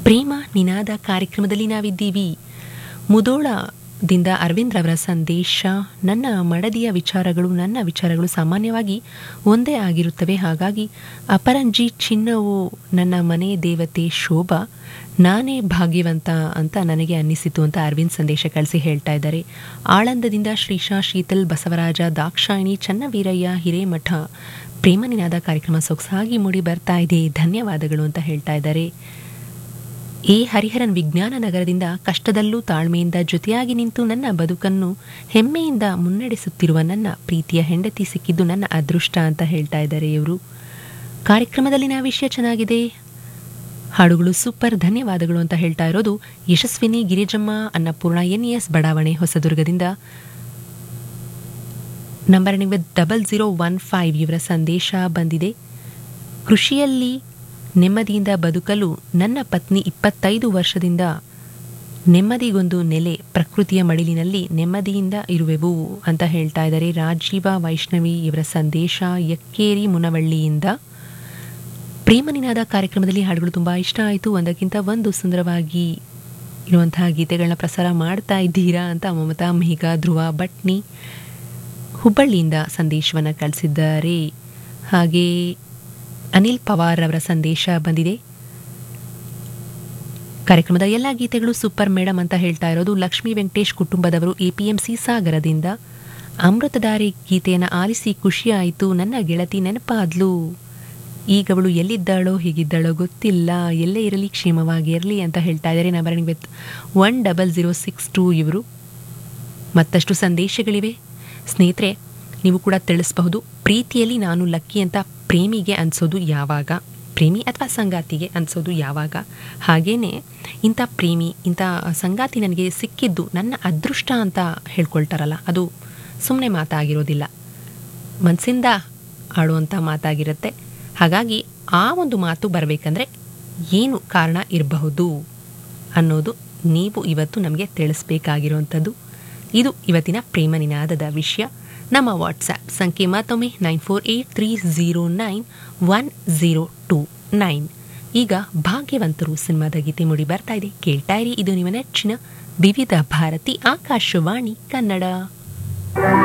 ಪ್ರೇಮ ನಿನಾದ ಕಾರ್ಯಕ್ರಮದಲ್ಲಿ ನಾವಿದ್ದೀವಿ ಮುದೋಳದಿಂದ ಅರವಿಂದ್ ರವರ ಸಂದೇಶ ನನ್ನ ಮಡದಿಯ ವಿಚಾರಗಳು ನನ್ನ ವಿಚಾರಗಳು ಸಾಮಾನ್ಯವಾಗಿ ಒಂದೇ ಆಗಿರುತ್ತವೆ ಹಾಗಾಗಿ ಅಪರಂಜಿ ಚಿನ್ನವು ನನ್ನ ಮನೆ ದೇವತೆ ಶೋಭಾ ನಾನೇ ಭಾಗ್ಯವಂತ ಅಂತ ನನಗೆ ಅನ್ನಿಸಿತು ಅಂತ ಅರವಿಂದ್ ಸಂದೇಶ ಕಳಿಸಿ ಹೇಳ್ತಾ ಇದ್ದಾರೆ ಆಳಂದದಿಂದ ಶ್ರೀಶಾ ಶೀತಲ್ ಬಸವರಾಜ ದಾಕ್ಷಾಯಿಣಿ ಚನ್ನವೀರಯ್ಯ ಹಿರೇಮಠ ಪ್ರೇಮ ನಿನಾದ ಕಾರ್ಯಕ್ರಮ ಸೊಗಸಾಗಿ ಮೂಡಿ ಬರ್ತಾ ಇದೆ ಧನ್ಯವಾದಗಳು ಅಂತ ಹೇಳ್ತಾ ಇದ್ದಾರೆ ಎ ಹರಿಹರನ್ ವಿಜ್ಞಾನ ನಗರದಿಂದ ಕಷ್ಟದಲ್ಲೂ ತಾಳ್ಮೆಯಿಂದ ಜೊತೆಯಾಗಿ ನಿಂತು ನನ್ನ ಬದುಕನ್ನು ಹೆಮ್ಮೆಯಿಂದ ಮುನ್ನಡೆಸುತ್ತಿರುವ ನನ್ನ ಪ್ರೀತಿಯ ಹೆಂಡತಿ ಸಿಕ್ಕಿದ್ದು ನನ್ನ ಅದೃಷ್ಟ ಅಂತ ಹೇಳ್ತಾ ಇದ್ದಾರೆ ಇವರು ಕಾರ್ಯಕ್ರಮದಲ್ಲಿನ ವಿಷಯ ಚೆನ್ನಾಗಿದೆ ಹಾಡುಗಳು ಸೂಪರ್ ಧನ್ಯವಾದಗಳು ಅಂತ ಹೇಳ್ತಾ ಇರೋದು ಯಶಸ್ವಿನಿ ಗಿರಿಜಮ್ಮ ಅನ್ನಪೂರ್ಣ ಎನ್ ಎಸ್ ಬಡಾವಣೆ ಹೊಸದುರ್ಗದಿಂದ ನಂಬರ್ ನಿಮಗೆ ಡಬಲ್ ಜೀರೋ ಒನ್ ಫೈವ್ ಇವರ ಸಂದೇಶ ಬಂದಿದೆ ಕೃಷಿಯಲ್ಲಿ ನೆಮ್ಮದಿಯಿಂದ ಬದುಕಲು ನನ್ನ ಪತ್ನಿ ಇಪ್ಪತ್ತೈದು ವರ್ಷದಿಂದ ನೆಮ್ಮದಿಗೊಂದು ನೆಲೆ ಪ್ರಕೃತಿಯ ಮಡಿಲಿನಲ್ಲಿ ನೆಮ್ಮದಿಯಿಂದ ಇರುವೆವು ಅಂತ ಹೇಳ್ತಾ ಇದ್ದಾರೆ ರಾಜೀವ ವೈಷ್ಣವಿ ಇವರ ಸಂದೇಶ ಯಕ್ಕೇರಿ ಮುನವಳ್ಳಿಯಿಂದ ಪ್ರೇಮನಿನಾದ ಕಾರ್ಯಕ್ರಮದಲ್ಲಿ ಹಾಡುಗಳು ತುಂಬ ಇಷ್ಟ ಆಯಿತು ಒಂದಕ್ಕಿಂತ ಒಂದು ಸುಂದರವಾಗಿ ಇರುವಂತಹ ಗೀತೆಗಳನ್ನ ಪ್ರಸಾರ ಮಾಡ್ತಾ ಇದ್ದೀರಾ ಅಂತ ಮಮತಾ ಮೇಘ ಧ್ರುವ ಭಟ್ನಿ ಹುಬ್ಬಳ್ಳಿಯಿಂದ ಸಂದೇಶವನ್ನು ಕಳಿಸಿದ್ದಾರೆ ಹಾಗೆ ಅನಿಲ್ ಪವಾರ್ ಅವರ ಸಂದೇಶ ಬಂದಿದೆ ಕಾರ್ಯಕ್ರಮದ ಎಲ್ಲ ಗೀತೆಗಳು ಸೂಪರ್ ಮೇಡಮ್ ಅಂತ ಹೇಳ್ತಾ ಇರೋದು ಲಕ್ಷ್ಮೀ ವೆಂಕಟೇಶ್ ಕುಟುಂಬದವರು ಎಪಿಎಂಸಿ ಸಾಗರದಿಂದ ಅಮೃತಧಾರಿ ಗೀತೆಯನ್ನು ಆಲಿಸಿ ಖುಷಿಯಾಯಿತು ನನ್ನ ಗೆಳತಿ ನೆನಪಾದ್ಲು ಈಗವಳು ಎಲ್ಲಿದ್ದಾಳೋ ಹೇಗಿದ್ದಾಳೋ ಗೊತ್ತಿಲ್ಲ ಎಲ್ಲೇ ಇರಲಿ ಕ್ಷೇಮವಾಗಿ ಇರಲಿ ಅಂತ ಹೇಳ್ತಾ ಇದ್ದಾರೆ number with one double zero six two ಇವರು ಮತ್ತಷ್ಟು ಸಂದೇಶಗಳಿವೆ ಸ್ನೇಹಿತರೆ ನೀವು ಕೂಡ ತಿಳಿಸಬಹುದು ಪ್ರೀತಿಯಲ್ಲಿ ನಾನು ಲಕ್ಕಿ ಅಂತ ಪ್ರೇಮಿಗೆ ಅನಿಸೋದು ಯಾವಾಗ ಪ್ರೇಮಿ ಅಥವಾ ಸಂಗಾತಿಗೆ ಅನಿಸೋದು ಯಾವಾಗ ಹಾಗೇನೆ ಇಂಥ ಪ್ರೇಮಿ ಇಂಥ ಸಂಗಾತಿ ನನಗೆ ಸಿಕ್ಕಿದ್ದು ನನ್ನ ಅದೃಷ್ಟ ಅಂತ ಹೇಳ್ಕೊಳ್ತಾರಲ್ಲ ಅದು ಸುಮ್ಮನೆ ಮಾತಾಗಿರೋದಿಲ್ಲ ಮನಸ್ಸಿಂದ ಆಡುವಂಥ ಮಾತಾಗಿರುತ್ತೆ ಹಾಗಾಗಿ ಆ ಒಂದು ಮಾತು ಬರಬೇಕಂದ್ರೆ ಏನು ಕಾರಣ ಇರಬಹುದು ಅನ್ನೋದು ನೀವು ಇವತ್ತು ನಮಗೆ ತಿಳಿಸ್ಬೇಕಾಗಿರುವಂಥದ್ದು ಇದು ಇವತ್ತಿನ ಪ್ರೇಮ ನಿನಾದದ ವಿಷಯ ನಮ್ಮ ವಾಟ್ಸ್ಆ್ಯಪ್ ಸಂಖ್ಯೆ ಮತ್ತೊಮ್ಮೆ nine four eight three zero nine one zero two nine ಈಗ ಭಾಗ್ಯವಂತರು ಸಿನಿಮಾದ ಗೀತೆ ಮೂಡಿ ಬರ್ತಾ ಇದೆ ಕೇಳ್ತಾ ಇರಿ ಇದು ನಿಮ್ಮ ನೆಚ್ಚಿನ ವಿವಿಧ ಭಾರತಿ ಆಕಾಶವಾಣಿ ಕನ್ನಡ